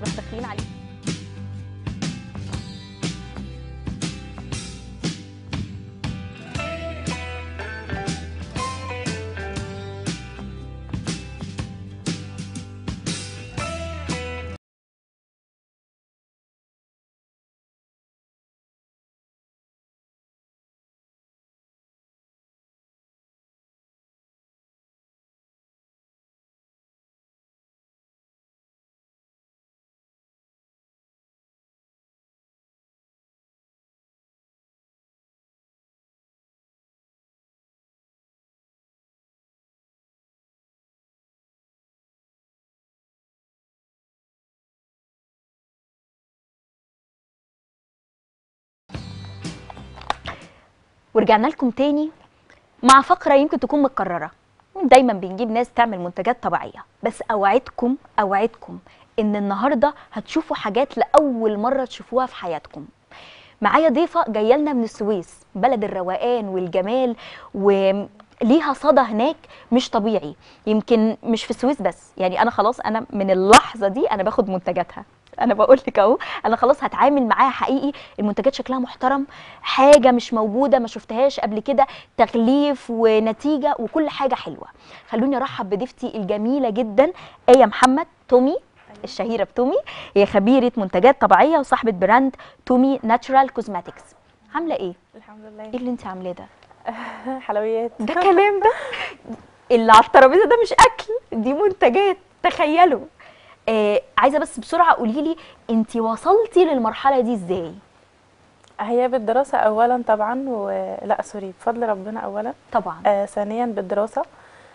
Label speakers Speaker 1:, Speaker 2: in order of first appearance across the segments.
Speaker 1: نروح داخلين عليه ورجعنا لكم تاني مع فقرة يمكن تكون متكررة دايما بنجيب ناس تعمل منتجات طبيعية بس أوعدكم أوعدكم إن النهاردة هتشوفوا حاجات لأول مرة تشوفوها في حياتكم معايا ضيفة جاية لنا من السويس بلد الروقان والجمال وليها صدى هناك مش طبيعي يمكن مش في السويس بس يعني أنا خلاص أنا من اللحظة دي أنا باخد منتجاتها انا بقول لك اهو انا خلاص هتعامل معاها حقيقي المنتجات شكلها محترم حاجه مش موجوده ما شفتهاش قبل كده تغليف ونتيجه وكل حاجه حلوه خلوني ارحب بضيفتي الجميله جدا ايه محمد تومي الشهيره بتومي هي خبيره منتجات طبيعيه وصاحبه براند تومي ناتشورال كوزماتكس عامله ايه
Speaker 2: الحمد
Speaker 1: ايه
Speaker 2: لله
Speaker 1: اللي انت عاملاه ده
Speaker 2: حلويات
Speaker 1: ده كلام ده اللي على الترابيزه ده مش اكل دي منتجات تخيلوا آه عايزه بس بسرعه قولي لي انت وصلتي للمرحله دي ازاي
Speaker 2: هي بالدراسة أولا طبعا و... لا سوري بفضل ربنا أولا
Speaker 1: طبعا
Speaker 2: آه ثانيا بالدراسة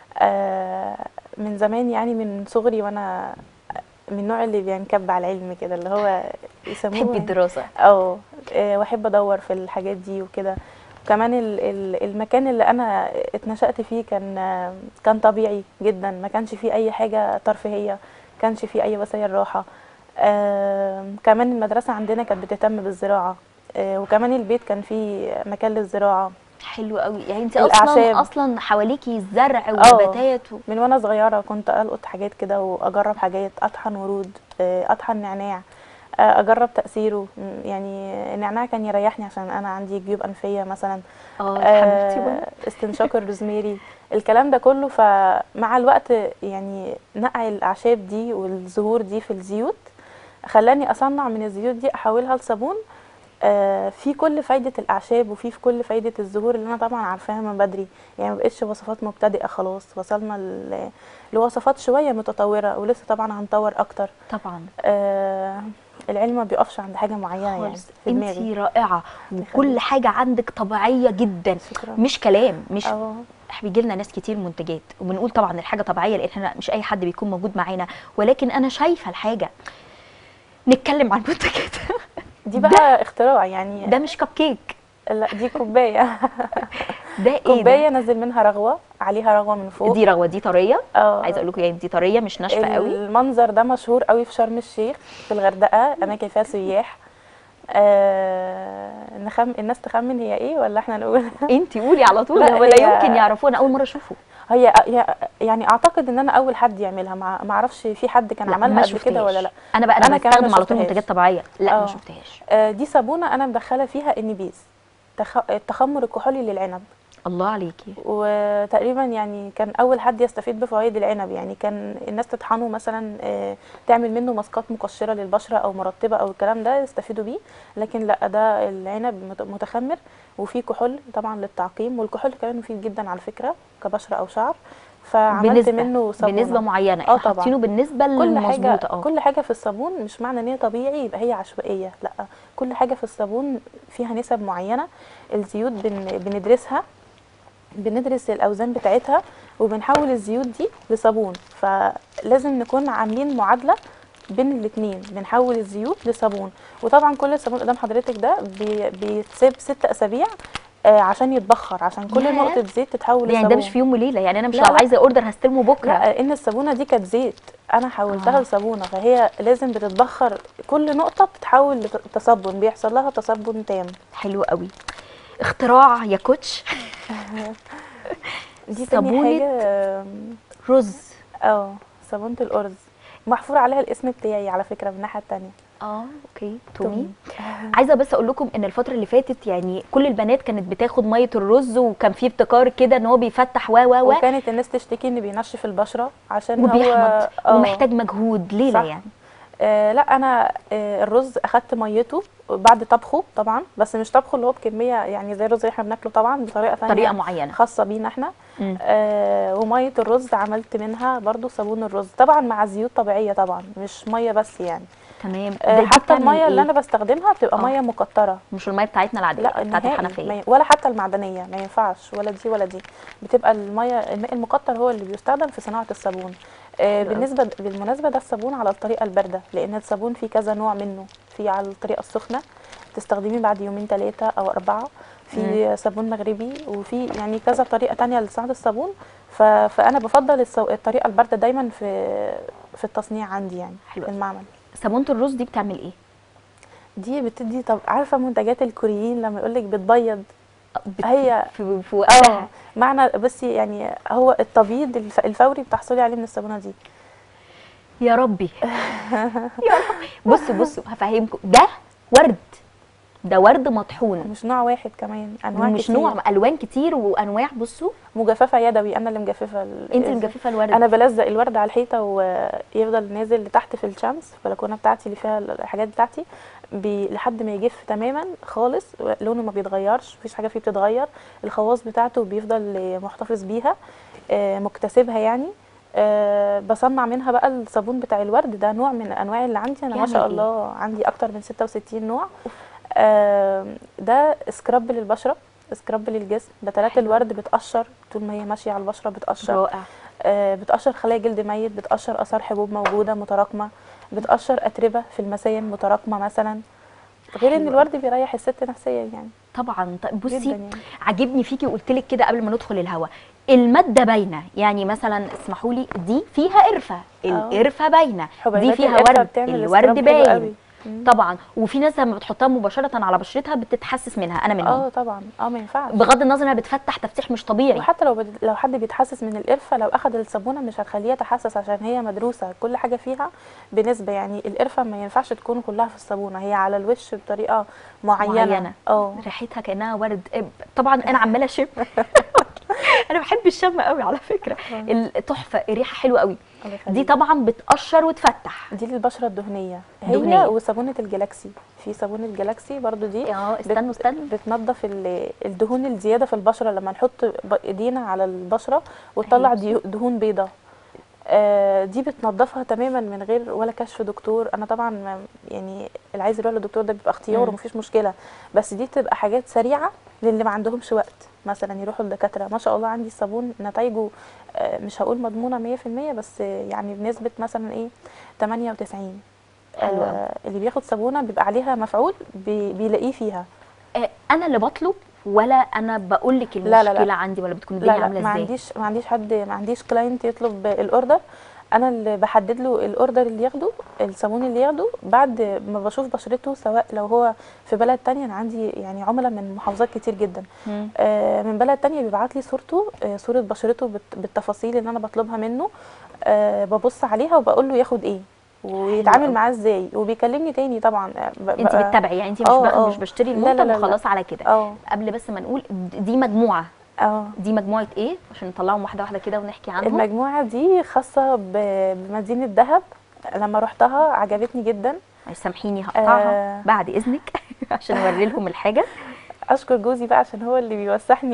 Speaker 2: آه من زمان يعني من صغري وأنا من النوع اللي بينكب على العلم كده اللي هو يسموه
Speaker 1: تحبي الدراسه
Speaker 2: اه آه، واحب ادور في الحاجات دي وكده وكمان ال- ال- المكان اللي انا اتنشأت فيه كان آه، كان طبيعي جدا ما كانش فيه اي حاجه ترفيهيه ما كانش فيه اي وسائل راحه آه، كمان المدرسه عندنا كانت بتهتم بالزراعه آه، وكمان البيت كان فيه مكان للزراعه
Speaker 1: حلو قوي يعني انت اصلا
Speaker 2: الأعشاب.
Speaker 1: اصلا حواليكي زرع ونباتات و...
Speaker 2: من وانا صغيره كنت القط حاجات كده واجرب حاجات اطحن ورود آه، اطحن نعناع آه، اجرب تاثيره م، يعني النعناع كان يريحني عشان انا عندي جيوب انفيه مثلا
Speaker 1: اه حبيبتي
Speaker 2: آه، استنشاق الروزميري الكلام ده كله فمع الوقت يعني نقع الاعشاب دي والزهور دي في الزيوت خلاني اصنع من الزيوت دي احولها لصابون آه، في كل فايده الاعشاب وفي في كل فايده الزهور اللي انا طبعا عارفاها من بدري يعني ما بقتش وصفات مبتدئه خلاص وصلنا ل- لوصفات شويه متطوره ولسه طبعا هنطور اكتر
Speaker 1: طبعا
Speaker 2: آه، العلم ما بيقفش عند حاجه معينه يعني
Speaker 1: خالص
Speaker 2: في
Speaker 1: انت
Speaker 2: دماغي
Speaker 1: رائعه وكل حاجه عندك طبيعيه جدا
Speaker 2: شكرا
Speaker 1: مش كلام مش
Speaker 2: اه
Speaker 1: بيجي لنا ناس كتير منتجات وبنقول طبعا الحاجه طبيعيه لان احنا مش اي حد بيكون موجود معانا ولكن انا شايفه الحاجه نتكلم عن منتجات
Speaker 2: دي بقى اختراع يعني
Speaker 1: ده مش كب كيك
Speaker 2: لا دي كوبايه
Speaker 1: ده ايه
Speaker 2: كوبايه
Speaker 1: ده؟
Speaker 2: نزل منها رغوه عليها رغوه من فوق
Speaker 1: دي رغوه دي طريه
Speaker 2: اه
Speaker 1: عايزه اقول لكم يعني دي طريه مش ناشفه قوي
Speaker 2: المنظر ده مشهور قوي في شرم الشيخ في الغردقه اماكن فيها سياح آه نخم الناس تخمن هي ايه ولا احنا نقول
Speaker 1: انت قولي على طول
Speaker 2: لا،
Speaker 1: هو لا
Speaker 2: هي-
Speaker 1: يمكن يعرفوه انا اول مره اشوفه
Speaker 2: هي هي- يعني اعتقد ان انا اول حد يعملها ما ما اعرفش في حد كان
Speaker 1: لا،
Speaker 2: عملها
Speaker 1: ما
Speaker 2: قبل كده ولا
Speaker 1: شفتهاش.
Speaker 2: لا
Speaker 1: انا بقى انا,
Speaker 2: أنا كمان ما
Speaker 1: بستخدم على طول
Speaker 2: شفتهاش.
Speaker 1: منتجات طبيعيه لا ما
Speaker 2: آه.
Speaker 1: شفتهاش
Speaker 2: آه دي صابونه انا مدخله فيها النبيذ تخ... التخمر الكحولي للعنب
Speaker 1: الله عليكي
Speaker 2: وتقريبا يعني كان اول حد يستفيد بفوائد العنب يعني كان الناس تطحنه مثلا آه، تعمل منه ماسكات مقشره للبشره او مرطبه او الكلام ده يستفيدوا بيه لكن لا ده العنب مت- متخمر وفيه كحول طبعا للتعقيم والكحول كمان مفيد جدا على فكره كبشره او شعر فعملت
Speaker 1: بنسبه
Speaker 2: منه صابونه
Speaker 1: بنسبه معينه
Speaker 2: اه
Speaker 1: احنا
Speaker 2: طبعا.
Speaker 1: حاطينه بالنسبه
Speaker 2: كل حاجه
Speaker 1: المظبوطه اه
Speaker 2: كل حاجه في الصابون مش معنى ان هي طبيعي يبقى هي عشوائيه لا كل حاجه في الصابون فيها نسب معينه الزيوت بن بندرسها بندرس الاوزان بتاعتها وبنحول الزيوت دي لصابون فلازم نكون عاملين معادله بين الاثنين بنحول الزيوت لصابون وطبعا كل الصابون قدام حضرتك ده بي- بيتساب ست اسابيع آه، عشان يتبخر عشان كل
Speaker 1: ياه.
Speaker 2: نقطه زيت تتحول
Speaker 1: يعني
Speaker 2: لصابون
Speaker 1: ده مش في يوم وليله يعني انا مش
Speaker 2: لا،
Speaker 1: لو
Speaker 2: لا.
Speaker 1: عايزه اوردر هستلمه بكره
Speaker 2: لا ان الصابونه دي كانت زيت انا حولتها
Speaker 1: آه.
Speaker 2: لصابونه فهي لازم بتتبخر كل نقطه بتتحول لتصبن بيحصل لها تصبن تام
Speaker 1: حلو قوي اختراع يا كوتش
Speaker 2: دي تاني
Speaker 1: صابونة
Speaker 2: حاجه آم،
Speaker 1: رز
Speaker 2: اه صابونه الارز محفور عليها الاسم بتاعي على فكره من الناحيه التانية
Speaker 1: اه اوكي تومي
Speaker 2: تومي.
Speaker 1: عايزه بس اقول لكم ان الفتره اللي فاتت يعني كل البنات كانت بتاخد ميه الرز وكان في ابتكار كده ان هو بيفتح و و و
Speaker 2: وكانت الناس تشتكي ان بينشف البشره عشان هو
Speaker 1: وبيحمض
Speaker 2: آه.
Speaker 1: ومحتاج مجهود ليله
Speaker 2: صح.
Speaker 1: يعني
Speaker 2: آه لا انا آه الرز اخدت ميته بعد طبخه طبعا بس مش طبخه اللي هو بكميه يعني زي الرز اللي احنا بناكله طبعا بطريقه ثانيه
Speaker 1: طريقه معينه
Speaker 2: خاصه بينا احنا
Speaker 1: مم.
Speaker 2: آه وميه الرز عملت منها برضو صابون الرز طبعا مع زيوت طبيعيه طبعا مش ميه بس يعني
Speaker 1: تمام
Speaker 2: آه
Speaker 1: ده- دي
Speaker 2: حتى
Speaker 1: بتعمل
Speaker 2: الميه اللي
Speaker 1: إيه؟
Speaker 2: انا بستخدمها بتبقى
Speaker 1: آه.
Speaker 2: ميه مكتره
Speaker 1: مش الميه بتاعتنا العاديه
Speaker 2: لا
Speaker 1: بتاعت
Speaker 2: نهائي
Speaker 1: الحنفيه
Speaker 2: ما ي- ولا حتى المعدنيه ما ينفعش ولا دي ولا دي بتبقى الميه الماء المقطر هو اللي بيستخدم في صناعه الصابون آه
Speaker 1: حلو أوي.
Speaker 2: بالنسبه بالمناسبه ده الصابون على الطريقه البارده لان الصابون فيه كذا نوع منه في على الطريقه السخنه تستخدميه بعد يومين ثلاثه او اربعه في صابون مغربي وفي يعني كذا طريقه تانية لصناعه الصابون ف... فانا بفضل الصو... الطريقه البارده دايما في في التصنيع عندي يعني
Speaker 1: حلو
Speaker 2: في
Speaker 1: أوي.
Speaker 2: المعمل
Speaker 1: صابونه الرز دي بتعمل ايه
Speaker 2: دي بتدي طب عارفه منتجات الكوريين لما يقول لك بتبيض
Speaker 1: بت-
Speaker 2: هي
Speaker 1: في, في
Speaker 2: اه
Speaker 1: وقتها
Speaker 2: معنى بس يعني هو التبييض الف- الفوري بتحصلي عليه من الصابونه دي
Speaker 1: يا ربي يا ربي بصوا بصوا هفهمكم ده ورد ده ورد مطحون
Speaker 2: مش نوع واحد كمان انواع
Speaker 1: مش
Speaker 2: كتير.
Speaker 1: نوع الوان كتير وانواع بصوا
Speaker 2: مجففه يدوي انا اللي مجففه ال-
Speaker 1: انت اللي مجففه الورد
Speaker 2: انا بلزق الورد على الحيطه ويفضل نازل لتحت في الشمس في البلكونه بتاعتي اللي فيها الحاجات بتاعتي بي لحد ما يجف تماما خالص لونه ما بيتغيرش مفيش حاجه فيه بتتغير الخواص بتاعته بيفضل محتفظ بيها آه، مكتسبها يعني آه، بصنع منها بقى الصابون بتاع الورد ده نوع من الانواع اللي عندي انا ما
Speaker 1: بيعمل
Speaker 2: شاء
Speaker 1: إيه؟
Speaker 2: الله عندي اكتر من 66 نوع آه، ده سكراب للبشره سكراب للجسم بتلات
Speaker 1: حلو.
Speaker 2: الورد بتقشر طول ما هي ماشيه على البشره بتقشر
Speaker 1: رائع
Speaker 2: آه، بتقشر خلايا جلد ميت بتقشر اثار حبوب موجوده متراكمه بتقشر اتربه في المسام متراكمه مثلا غير ان
Speaker 1: حلو
Speaker 2: الورد بيريح الست نفسيا يعني
Speaker 1: طبعا طيب
Speaker 2: جدا
Speaker 1: بصي
Speaker 2: يعني
Speaker 1: عجبني فيكي قلت لك كده قبل ما ندخل الهوا الماده باينه يعني مثلا اسمحوا لي دي فيها قرفه القرفه باينه دي
Speaker 2: حبيبات
Speaker 1: فيها
Speaker 2: القرفة
Speaker 1: ورد
Speaker 2: بتعمل
Speaker 1: الورد
Speaker 2: سكراب حلو
Speaker 1: باين
Speaker 2: قوي. مم.
Speaker 1: طبعا وفي ناس لما بتحطها مباشره على بشرتها بتتحسس منها انا منهم
Speaker 2: اه طبعا اه ما ينفعش
Speaker 1: بغض النظر انها بتفتح تفتيح مش طبيعي
Speaker 2: وحتى لو بد... لو حد بيتحسس من القرفه لو اخد الصابونه مش هتخليه يتحسس عشان هي مدروسه كل حاجه فيها بنسبه يعني القرفه ما ينفعش تكون كلها في الصابونه هي على الوش بطريقه معينه
Speaker 1: معينة.
Speaker 2: اه
Speaker 1: ريحتها كانها ورد إيه، طبعا انا عماله اشم انا بحب الشم قوي على فكره التحفه ريحه حلوه قوي
Speaker 2: الله
Speaker 1: دي
Speaker 2: يخليك.
Speaker 1: طبعا بتقشر وتفتح
Speaker 2: دي للبشره الدهنيه هي
Speaker 1: دهنية.
Speaker 2: وصابونه الجلاكسي في صابونه جلاكسي برضو دي
Speaker 1: اه استنوا
Speaker 2: بت-
Speaker 1: استنوا
Speaker 2: بتنظف ال- الدهون الزياده في البشره لما نحط ب- ايدينا على البشره وتطلع
Speaker 1: أيوة.
Speaker 2: ديو- دهون بيضاء آه، دي بتنظفها تماما من غير ولا كشف دكتور انا طبعا ما- يعني اللي عايز يروح للدكتور ده بيبقى اختيار
Speaker 1: مم.
Speaker 2: ومفيش مشكله بس دي بتبقى حاجات سريعه للي ما عندهمش وقت مثلا يروحوا للدكاتره ما شاء الله عندي الصابون نتائجه آه، مش هقول مضمونه 100% بس آه، يعني بنسبه مثلا ايه 98
Speaker 1: حلو أوي.
Speaker 2: آه، اللي بياخد صابونه بيبقى عليها مفعول بي- بيلاقيه فيها
Speaker 1: آه، انا اللي بطلب ولا انا بقول لك
Speaker 2: لا، لا.
Speaker 1: المشكله عندي ولا بتكون
Speaker 2: لا
Speaker 1: الدنيا
Speaker 2: لا
Speaker 1: عامله
Speaker 2: ما
Speaker 1: ازاي
Speaker 2: عنديش ما عنديش حد ما عنديش كلاينت يطلب الاوردر انا اللي بحدد له الاوردر اللي ياخده الصابون اللي ياخده بعد ما بشوف بشرته سواء لو هو في بلد تانية انا عندي يعني عملاء من محافظات كتير جدا
Speaker 1: مم.
Speaker 2: آه، من بلد تانية بيبعت لي صورته آه، صورة بشرته بالت- بالتفاصيل اللي انا بطلبها منه آه، ببص عليها وبقول له ياخد ايه ويتعامل
Speaker 1: أوي.
Speaker 2: معاه ازاي وبيكلمني تاني طبعا آه، ب-
Speaker 1: انت
Speaker 2: بقى-
Speaker 1: بتتابعي يعني انت مش
Speaker 2: آه،
Speaker 1: بقى
Speaker 2: آه.
Speaker 1: مش بشتري
Speaker 2: لا، لا،
Speaker 1: المنتج
Speaker 2: لا، لا.
Speaker 1: وخلاص على كده
Speaker 2: اه
Speaker 1: قبل بس ما نقول دي مجموعه
Speaker 2: اه
Speaker 1: دي مجموعه ايه عشان نطلعهم واحده واحده كده ونحكي عنهم
Speaker 2: المجموعة دي خاصة ب- بمدينة دهب لما رحتها عجبتني جدا
Speaker 1: سامحيني هقطعها
Speaker 2: آه.
Speaker 1: بعد اذنك عشان اوري لهم الحاجه
Speaker 2: اشكر جوزي بقى عشان هو اللي بيوسحني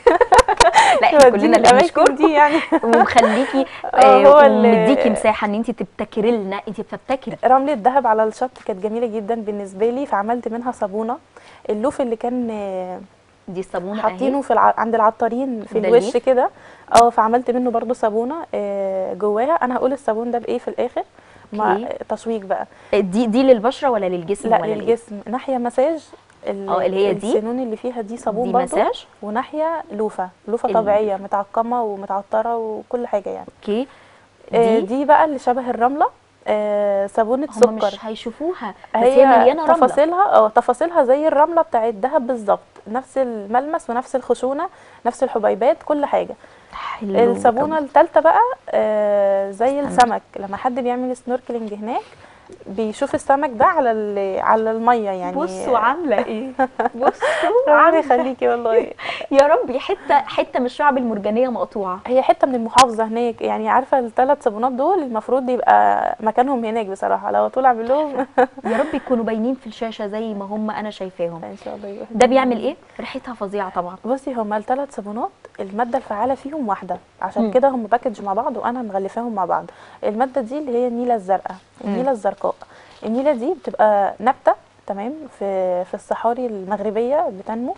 Speaker 1: لا احنا
Speaker 2: يوديني
Speaker 1: كلنا اللي
Speaker 2: الاماكن
Speaker 1: بنشكر
Speaker 2: دي يعني
Speaker 1: ومخليكي
Speaker 2: آه، هو
Speaker 1: آه
Speaker 2: اللي-
Speaker 1: ومديكي مساحه ان انت تبتكري لنا انت بتبتكري
Speaker 2: رملة دهب على الشط كانت جميلة جدا بالنسبة لي فعملت منها صابونة اللوف اللي كان آه،
Speaker 1: دي الصابونه
Speaker 2: حاطينه
Speaker 1: اهي
Speaker 2: في الع... عند العطارين في
Speaker 1: ده
Speaker 2: الوش
Speaker 1: الليف؟
Speaker 2: كده اه فعملت منه برضو صابونة آه، جواها انا هقول الصابون ده بايه في الاخر مع
Speaker 1: أوكي.
Speaker 2: تشويق بقى
Speaker 1: دي دي للبشره ولا للجسم
Speaker 2: لا
Speaker 1: ولا لإيه؟
Speaker 2: للجسم ناحية مساج ال-
Speaker 1: اه، اللي هي دي؟
Speaker 2: السنون اللي فيها دي صابون
Speaker 1: دي
Speaker 2: برضو
Speaker 1: مساج
Speaker 2: وناحيه لوفه لوفه
Speaker 1: ال-
Speaker 2: طبيعيه متعقمه ومتعطره وكل حاجه يعني
Speaker 1: اوكي
Speaker 2: دي,
Speaker 1: دي
Speaker 2: دي بقى اللي شبه الرمله آه صابونه
Speaker 1: هم
Speaker 2: سكر
Speaker 1: مش هيشوفوها بس هي,
Speaker 2: هي
Speaker 1: مليانه رمله
Speaker 2: تفاصيلها اه تفاصيلها زي الرمله بتاع الدهب بالظبط نفس الملمس ونفس الخشونه نفس الحبيبات كل حاجه
Speaker 1: حلو
Speaker 2: الصابونه
Speaker 1: أوي.
Speaker 2: الثالثه بقى آه زي
Speaker 1: استنى.
Speaker 2: السمك لما حد بيعمل سنوركلينج هناك بيشوف السمك ده على ال- على الميه يعني
Speaker 1: بصوا عامله ايه بصوا
Speaker 2: ربنا
Speaker 1: عامله
Speaker 2: يخليكي والله
Speaker 1: يا ربي حته حته من الشعب المرجانيه مقطوعه
Speaker 2: هي حته من المحافظه هناك يعني عارفه الثلاث صابونات دول المفروض يبقى مكانهم هناك بصراحه لو طول اعمل لهم
Speaker 1: يا رب يكونوا باينين في الشاشه زي ما هم انا شايفاهم
Speaker 2: ان شاء الله يبقى
Speaker 1: ده بيعمل ايه ريحتها فظيعه طبعا
Speaker 2: بصي هما الثلاث صابونات الماده الفعاله فيهم واحده عشان
Speaker 1: مم.
Speaker 2: كده هم باكج مع بعض وانا مغلفاهم مع بعض الماده دي اللي هي النيله الزرقاء النيله الزرقاء النيله دي بتبقى نبته تمام في في الصحاري المغربيه بتنمو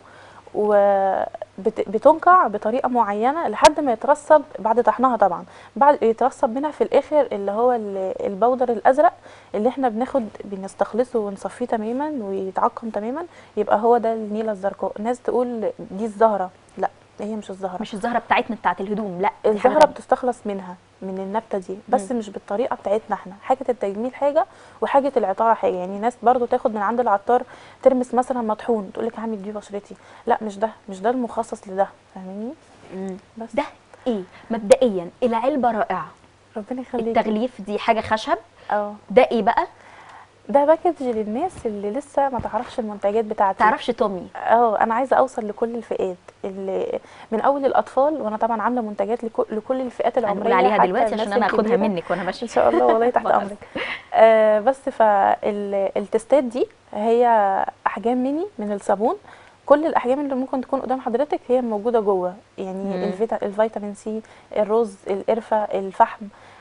Speaker 2: وبتنقع بطريقه معينه لحد ما يترسب بعد طحنها طبعا بعد يترسب منها في الاخر اللي هو ال- البودر الازرق اللي احنا بناخد بنستخلصه ونصفيه تماما ويتعقم تماما يبقى هو ده النيله الزرقاء الناس تقول دي الزهره لا هي مش الزهره
Speaker 1: مش الزهره بتاعتنا بتاعت الهدوم لا دي حاجة
Speaker 2: الزهره
Speaker 1: تانية.
Speaker 2: بتستخلص منها من النبته دي بس مش بالطريقه بتاعتنا احنا حاجه التجميل حاجه وحاجه العطاره حاجه يعني ناس برضو تاخد من عند العطار ترمس مثلا مطحون تقول لك هعمل بيه بشرتي لا مش ده مش ده المخصص لده فاهميني
Speaker 1: مم.
Speaker 2: بس
Speaker 1: ده ايه مبدئيا العلبه رائعه
Speaker 2: ربنا يخليك
Speaker 1: التغليف دي حاجه خشب
Speaker 2: اه
Speaker 1: ده ايه بقى
Speaker 2: ده باكج للناس اللي لسه ما تعرفش المنتجات بتاعتي
Speaker 1: تعرفش تومي
Speaker 2: اه انا عايزه اوصل لكل الفئات اللي من اول الاطفال وانا طبعا عامله منتجات لكل, لكل الفئات العمريه
Speaker 1: هنقول عليها
Speaker 2: حتى
Speaker 1: دلوقتي
Speaker 2: الناس
Speaker 1: عشان انا هاخدها
Speaker 2: الكبيرة.
Speaker 1: منك وانا ماشيه
Speaker 2: ان شاء الله والله تحت
Speaker 1: خلاص.
Speaker 2: امرك آه بس فالتستات دي هي احجام ميني من الصابون كل الاحجام اللي ممكن تكون قدام حضرتك هي موجوده جوه يعني
Speaker 1: مم.
Speaker 2: الفيتا الفيتامين سي الرز القرفه الفحم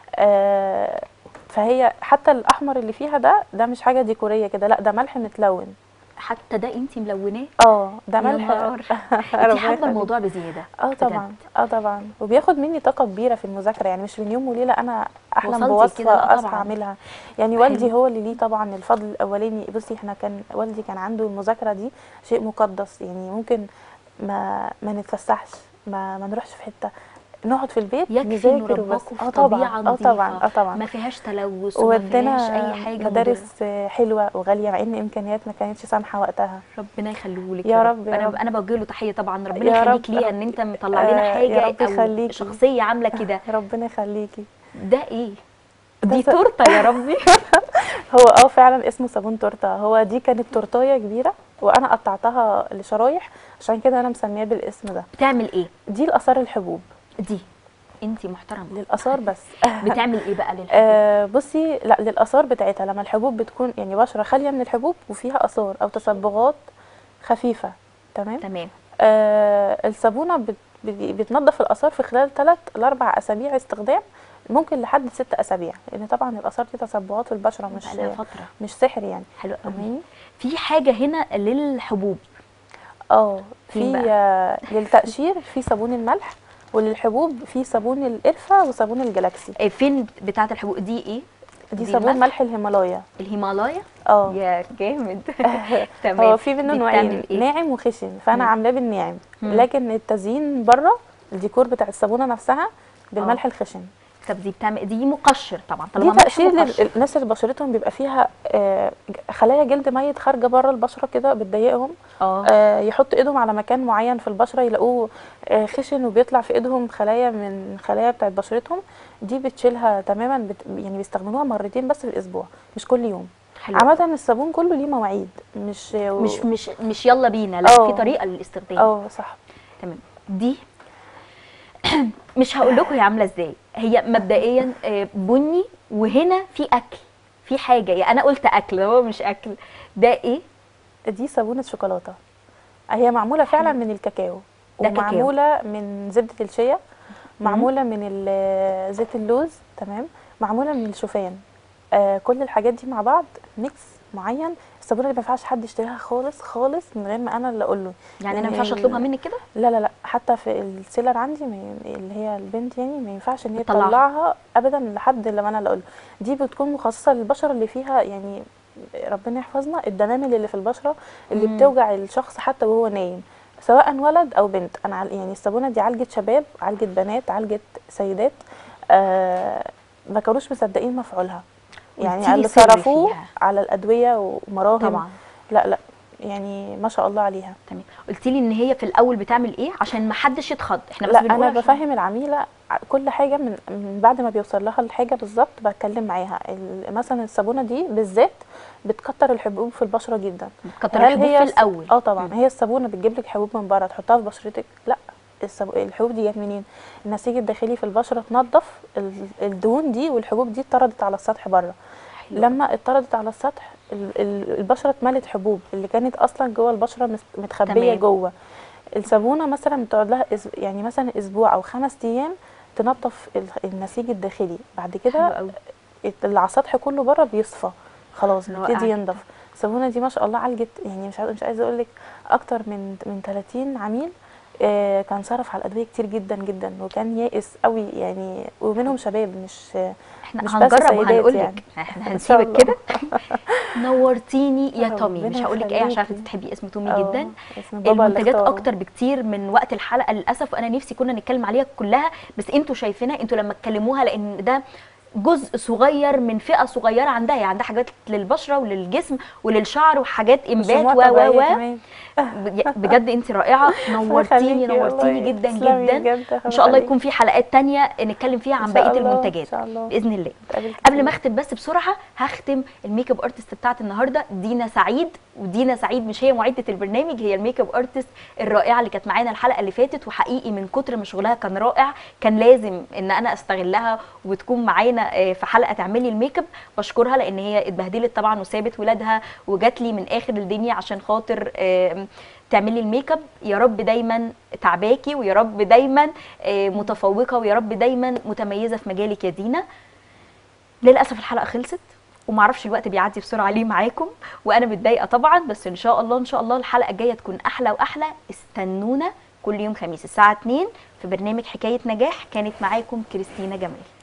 Speaker 2: آه فهي حتى الاحمر اللي فيها ده ده مش حاجه ديكوريه كده لا ده ملح متلون
Speaker 1: حتى ده انت ملوناه
Speaker 2: اه ده
Speaker 1: يا
Speaker 2: ملح
Speaker 1: نهار. انت
Speaker 2: ربنا
Speaker 1: حابه
Speaker 2: يخليك.
Speaker 1: الموضوع بزياده
Speaker 2: اه طبعا اه طبعا وبياخد مني طاقه كبيره في المذاكره يعني مش من يوم وليله انا احلم
Speaker 1: وصلتي
Speaker 2: بوصفه
Speaker 1: كده، آه
Speaker 2: اصحى
Speaker 1: طبعا.
Speaker 2: اعملها يعني
Speaker 1: حلو.
Speaker 2: والدي هو اللي ليه طبعا الفضل الاولاني بصي احنا كان والدي كان عنده المذاكره دي شيء مقدس يعني ممكن ما ما نتفسحش ما ما نروحش في حته نقعد في البيت
Speaker 1: يكفي انه
Speaker 2: نذاكر وبس
Speaker 1: رباكم في
Speaker 2: اه طبعا
Speaker 1: طبيعه
Speaker 2: اه
Speaker 1: نظيفه
Speaker 2: طبعا اه طبعا
Speaker 1: ما فيهاش تلوث وما فيهاش
Speaker 2: ودانا
Speaker 1: اي حاجه
Speaker 2: مدارس
Speaker 1: مضرة.
Speaker 2: آه، حلوه وغاليه مع ان امكانيات ما كانتش سامحه وقتها
Speaker 1: ربنا يخليه لك
Speaker 2: يا رب، يا
Speaker 1: انا
Speaker 2: رب.
Speaker 1: انا بوجه له تحيه طبعا ربنا
Speaker 2: يا
Speaker 1: يخليك
Speaker 2: رب،
Speaker 1: ليها
Speaker 2: رب.
Speaker 1: ان انت مطلع لنا
Speaker 2: آه،
Speaker 1: حاجه
Speaker 2: يا رب
Speaker 1: او
Speaker 2: يخليكي.
Speaker 1: شخصيه عامله كده
Speaker 2: ربنا يخليكي
Speaker 1: ده ايه
Speaker 2: ده
Speaker 1: دي
Speaker 2: س-
Speaker 1: تورته يا ربي
Speaker 2: هو اه فعلا اسمه صابون تورته هو دي كانت تورتايه كبيره وانا قطعتها لشرايح عشان كده انا مسمياه بالاسم ده
Speaker 1: بتعمل ايه
Speaker 2: دي الاثار الحبوب
Speaker 1: دي انت محترمه
Speaker 2: للاثار بس
Speaker 1: بتعمل ايه بقى للحبوب
Speaker 2: آه بصي لا للاثار بتاعتها لما الحبوب بتكون يعني بشره خاليه من الحبوب وفيها اثار او تصبغات خفيفه تمام
Speaker 1: تمام
Speaker 2: آه الصابونه بت بت- بتنظف الاثار في خلال 3 ل 4 اسابيع استخدام ممكن لحد 6 اسابيع لان طبعا الاثار دي تصبغات في البشره مش
Speaker 1: بقى لها فتره
Speaker 2: مش سحر يعني
Speaker 1: حلو قوي
Speaker 2: فاهماني
Speaker 1: في حاجه هنا للحبوب
Speaker 2: اه
Speaker 1: فين
Speaker 2: في
Speaker 1: بقى؟
Speaker 2: آه، للتقشير في صابون الملح وللحبوب في صابون القرفه وصابون الجلاكسي
Speaker 1: إيه فين بتاعه الحبوب دي ايه
Speaker 2: دي,
Speaker 1: دي
Speaker 2: صابون
Speaker 1: الملح؟
Speaker 2: ملح الهيمالايا
Speaker 1: الهيمالايا
Speaker 2: اه
Speaker 1: يا جامد تمام
Speaker 2: هو في منه
Speaker 1: دي
Speaker 2: نوعين
Speaker 1: بتعمل إيه؟
Speaker 2: ناعم وخشن فانا
Speaker 1: مم.
Speaker 2: عاملاه بالناعم
Speaker 1: مم.
Speaker 2: لكن التزيين بره الديكور بتاع الصابونه نفسها بالملح الخشن
Speaker 1: طب دي بتعمل دي مقشر طبعا
Speaker 2: دي
Speaker 1: طالما ملح
Speaker 2: تقشير
Speaker 1: مقشر.
Speaker 2: للناس اللي بشرتهم بيبقى فيها آه، خلايا جلد ميت خارجه بره البشره كده بتضايقهم
Speaker 1: اه
Speaker 2: آه، يحط ايدهم على مكان معين في البشره يلاقوه آه، خشن وبيطلع في ايدهم خلايا من خلايا بتاعت بشرتهم دي بتشيلها تماما بت... يعني بيستخدموها مرتين بس في الاسبوع مش كل يوم
Speaker 1: حلو
Speaker 2: عامه الصابون كله ليه مواعيد مش
Speaker 1: مش مش مش يلا بينا لا
Speaker 2: اه.
Speaker 1: في طريقه للاستخدام
Speaker 2: اه صح
Speaker 1: تمام دي مش هقول لكم هي عامله ازاي هي مبدئيا آه، بني وهنا في اكل في حاجه يعني انا قلت اكل هو مش اكل ده ايه
Speaker 2: دي صابونه شوكولاته هي معموله فعلا من الكاكاو
Speaker 1: ده كاكاو.
Speaker 2: ومعموله من زبده الشيا معموله من ال- زيت اللوز تمام معموله من الشوفان آه كل الحاجات دي مع بعض ميكس معين الصابونه دي ما ينفعش حد يشتريها خالص خالص من غير ما انا اللي اقول له
Speaker 1: يعني انا ما
Speaker 2: لأن
Speaker 1: ينفعش
Speaker 2: ال-
Speaker 1: اطلبها منك كده
Speaker 2: لا لا لا حتى في السيلر عندي ما ي- اللي هي البنت يعني ما ينفعش ان هي
Speaker 1: بتطلعها.
Speaker 2: تطلعها ابدا لحد لما انا اللي اقول له دي بتكون مخصصه للبشره اللي فيها يعني ربنا يحفظنا الدمامل اللي في البشره اللي
Speaker 1: مم.
Speaker 2: بتوجع الشخص حتى وهو نايم سواء ولد او بنت انا عال- يعني الصابونه دي عالجت شباب عالجت بنات عالجت سيدات آه ما كانوش مصدقين مفعولها يعني
Speaker 1: قلتيلي
Speaker 2: اللي
Speaker 1: سر
Speaker 2: صرفوه
Speaker 1: فيها.
Speaker 2: على الادويه ومراهم
Speaker 1: طبعا
Speaker 2: لا لا يعني ما شاء الله عليها
Speaker 1: تمام قلتي لي ان هي في الاول بتعمل ايه عشان ما حدش يتخض احنا بس
Speaker 2: لا
Speaker 1: بنقول
Speaker 2: انا
Speaker 1: عشان-
Speaker 2: بفهم العميله ع- كل حاجه من من بعد ما بيوصل لها الحاجه بالظبط بتكلم معاها ال- مثلا الصابونه دي بالذات بتكتر الحبوب في البشره جدا
Speaker 1: بتكتر
Speaker 2: هل
Speaker 1: الحبوب
Speaker 2: هي
Speaker 1: في
Speaker 2: الس-
Speaker 1: الاول
Speaker 2: اه طبعا
Speaker 1: مم.
Speaker 2: هي الصابونه بتجيب لك حبوب من بره تحطها في بشرتك لا الصاب- الحبوب دي جت منين النسيج الداخلي في البشره اتنضف ال- الدهون دي والحبوب دي اتطردت على السطح بره
Speaker 1: حلو.
Speaker 2: لما اتطردت على السطح ال- ال- البشره اتملت حبوب اللي كانت اصلا جوه البشره مس- متخبيه
Speaker 1: تمام.
Speaker 2: جوه الصابونه مثلا بتقعد لها أس- يعني مثلا اسبوع او خمس ايام تنظف ال- النسيج الداخلي بعد
Speaker 1: حلو
Speaker 2: كده
Speaker 1: قوي
Speaker 2: اللي على السطح كله بره بيصفى خلاص
Speaker 1: رائع
Speaker 2: بيبتدي
Speaker 1: جدا.
Speaker 2: ينضف الصابونه دي ما شاء الله عالجت يعني مش عايزه مش عايزه اقول لك اكتر من من 30 عميل آه، كان صرف على الادويه كتير جدا جدا وكان يائس قوي يعني ومنهم شباب مش
Speaker 1: احنا
Speaker 2: مش بس
Speaker 1: هنجرب
Speaker 2: سيدات
Speaker 1: وهنقول لك
Speaker 2: يعني.
Speaker 1: احنا
Speaker 2: إن شاء
Speaker 1: هنسيبك
Speaker 2: الله.
Speaker 1: كده نورتيني يا
Speaker 2: ربنا
Speaker 1: تومي مش هقول لك ايه عشان عارفه
Speaker 2: يخليكي.
Speaker 1: بتحبي اسم تومي
Speaker 2: آه،
Speaker 1: جدا
Speaker 2: اسم بابا اللي
Speaker 1: المنتجات
Speaker 2: اختاره.
Speaker 1: اكتر بكتير من وقت الحلقه للاسف وانا نفسي كنا نتكلم عليها كلها بس انتوا شايفينها انتوا لما تكلموها لان ده جزء صغير من فئه صغيره عندها يعني عندها حاجات للبشره وللجسم وللشعر وحاجات انبات
Speaker 2: وشموع
Speaker 1: و و
Speaker 2: طبيعية
Speaker 1: و
Speaker 2: كمان.
Speaker 1: بج- بجد انت رائعه نورتيني
Speaker 2: يخليكي
Speaker 1: نورتيني
Speaker 2: والله.
Speaker 1: جدا
Speaker 2: تسلمي
Speaker 1: جدا
Speaker 2: بجد،
Speaker 1: ان شاء الله
Speaker 2: خليكي.
Speaker 1: يكون في حلقات تانية نتكلم فيها عن
Speaker 2: إن شاء
Speaker 1: بقيه
Speaker 2: الله،
Speaker 1: المنتجات
Speaker 2: إن شاء الله.
Speaker 1: باذن الله
Speaker 2: نتقابل
Speaker 1: قبل
Speaker 2: كتير.
Speaker 1: ما اختم بس بسرعه هختم الميك اب ارتست بتاعت النهارده دينا سعيد ودينا سعيد مش هي معده البرنامج هي الميك اب ارتست الرائعه اللي كانت معانا الحلقه اللي فاتت وحقيقي من كتر ما شغلها كان رائع كان لازم ان انا استغلها وتكون معانا آه، في حلقه تعملي الميك اب بشكرها لان هي اتبهدلت طبعا وسابت ولادها وجات لي من اخر الدنيا عشان خاطر آم، تعملي الميك اب يا رب دايما تعباكي ويا رب دايما آه، متفوقه ويا رب دايما متميزه في مجالك يا دينا للاسف الحلقه خلصت ومعرفش الوقت بيعدي بسرعه ليه معاكم وانا متضايقه طبعا بس ان شاء الله ان شاء الله الحلقه الجايه تكون احلى واحلى استنونا كل يوم خميس الساعه 2 في برنامج حكايه نجاح كانت معاكم كريستينا جمال